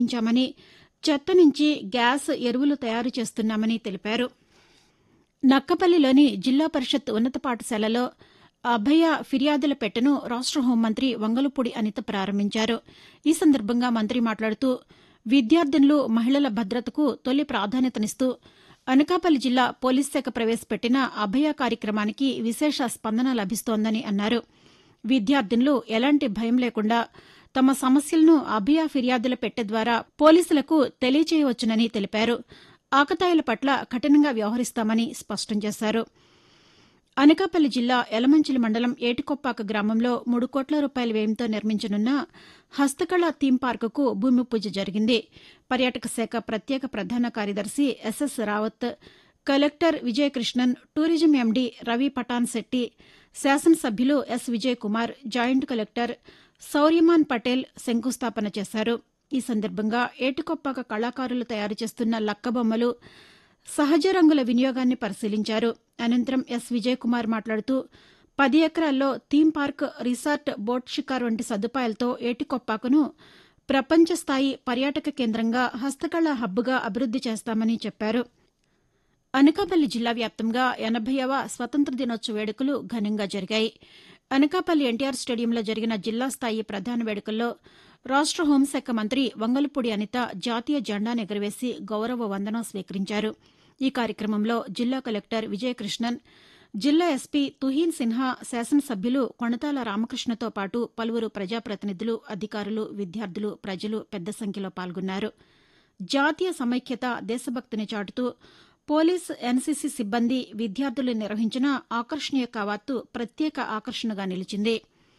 ఉంచామని చెత్త నుంచి గ్యాస్ ఎరువులు తయారు చేస్తున్నామని తెలిపారు నక్కపల్లిలోని జిల్లా పరిషత్ ఉన్నత పాఠశాలలో అభయ ఫిర్యాదుల పెట్టెను రాష్ట హోంమంత్రి వంగలపూడి అనిత ప్రారంభించారు ఈ సందర్భంగా మంత్రి మాట్లాడుతూ విద్యార్థినులు మహిళల భద్రతకు తొలి ప్రాధాన్యతనిస్తూ అనకాపల్లి జిల్లా పోలీస్ శాఖ ప్రవేశపెట్టిన అభయ కార్యక్రమానికి విశేష స్పందన లభిస్తోందని అన్నారు విద్యార్థినులు ఎలాంటి భయం లేకుండా తమ సమస్యలను అభయ ఫిర్యాదుల పెట్టె ద్వారా పోలీసులకు తెలియచేయవచ్చునని తెలిపారు ఆకతాయిల పట్ల కఠినంగా వ్యవహరిస్తామని స్పష్టం చేశారు అనకాపల్లి జిల్లా యలమంచిలి మండలం ఏటికొప్పాక గ్రామంలో మూడు కోట్ల రూపాయల వ్యయంతో నిర్మించనున్న హస్తకళ థీమ్ పార్కుకు భూమి పూజ జరిగింది పర్యాటక శాఖ ప్రత్యేక ప్రధాన కార్యదర్శి SS Rawat collector Vijayakrishnan tourism MD Ravi Patan Shetty శాసనసభ్యులు S Vijay Kumar joint collector Sauryaman Patel శంకుస్థాపన చేశారు ఈ సందర్భంగా ఏటికొప్పాక కళాకారులు తయారు చేస్తున్న లక్కబొమ్మలు సహజ రంగుల వినియోగాన్ని పరిశీలించారు అనంతరం ఎస్ విజయ్ కుమార్ మాట్లాడుతూ పది ఎకరాల్లో థీమ్ పార్క్ రిసార్ట్ బోట్ షికార్ వంటి సదుపాయాలతో ఏటికొప్పాకను ప్రపంచ స్థాయి పర్యాటక కేంద్రంగా హస్తకళ హబ్గా అభివృద్ది చేస్తామని చెప్పారు అనకాపల్లి జిల్లా వ్యాప్తంగా ఎనభైవ స్వతంత్ర దినోత్సవ వేడుకలు ఘనంగా జరిగాయి అనకాపల్లి ఎన్టీఆర్ స్టేడియంలో జరిగిన జిల్లా స్థాయి ప్రధాన వేడుకల్లో రాష్ట హోంశాఖ మంత్రి వంగలపూడి అనిత జాతీయ జెండాను ఎగురవేసి గౌరవ వందనం స్వీకరించారు ఈ కార్యక్రమంలో జిల్లా కలెక్టర్ విజయకృష్ణన్ జిల్లా ఎస్పీ తుహీన్ సిన్హా శాసనసభ్యులు కొణతాల రామకృష్ణతో పాటు పలువురు ప్రజాప్రతినిధులు అధికారులు విద్యార్థులు ప్రజలు పెద్ద సంఖ్యలో పాల్గొన్నారు జాతీయ సమైక్యత దేశభక్తిని చాటుతూ పోలీస్ ఎన్సీసీ సిబ్బంది విద్యార్థులు నిర్వహించిన ఆకర్షణీయ కవాతు ప్రత్యేక ఆకర్షణగా నిలిచింది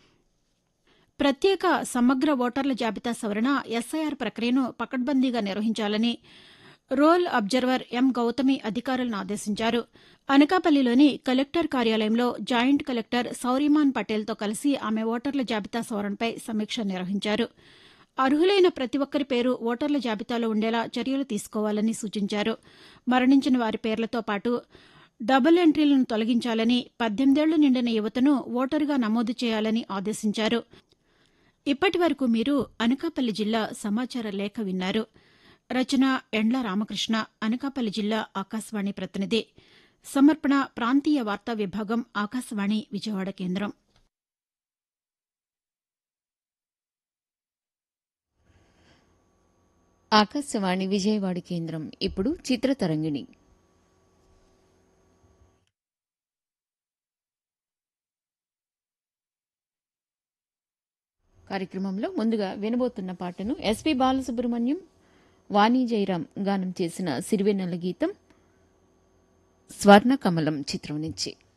ప్రత్యేక సమగ్ర ఓటర్ల జాబితా సవరణ ఎస్ఐఆర్ ప్రక్రియను పకడ్బందీగా నిర్వహించాలని రోల్ అబ్జర్వర్ ఎం గౌతమి అధికారులను ఆదేశించారు అనకాపల్లిలోని కలెక్టర్ కార్యాలయంలో జాయింట్ కలెక్టర్ సౌరిమాన్ పటేల్తో కలిసి ఆమె ఓటర్ల జాబితా సవరణపై సమీక్ష నిర్వహించారు అర్హులైన ప్రతి ఒక్కరి పేరు ఓటర్ల జాబితాలో ఉండేలా చర్యలు తీసుకోవాలని సూచించారు మరణించిన వారి పేర్లతో పాటు డబుల్ ఎంట్రీలను తొలగించాలని పద్దెనిమిదేళ్లు నిండిన యువతను ఓటరుగా నమోదు చేయాలని ఆదేశించారు ఇప్పటి వరకు మీరు అనకాపల్లి జిల్లా సమాచార లేఖ విన్నారు రచన ఎండ్ల రామకృష్ణ అనకాపల్లి జిల్లా ఆకాశవాణి ప్రతినిధి సమర్పణ ప్రాంతీయ వార్తా విభాగం ఆకాశవాణి విజయవాడ కేంద్రం ఆకాశవాణి విజయవాడ కేంద్రం ఇప్పుడు చిత్రతరంగిణి కార్యక్రమంలో ముందుగా వినబోతున్న పాటను ఎస్పి బాలసుబ్రహ్మణ్యం వాణి జయరాం గానం చేసిన సిరివెన్నెల గీతం స్వర్ణ కమలం చిత్రం నుంచి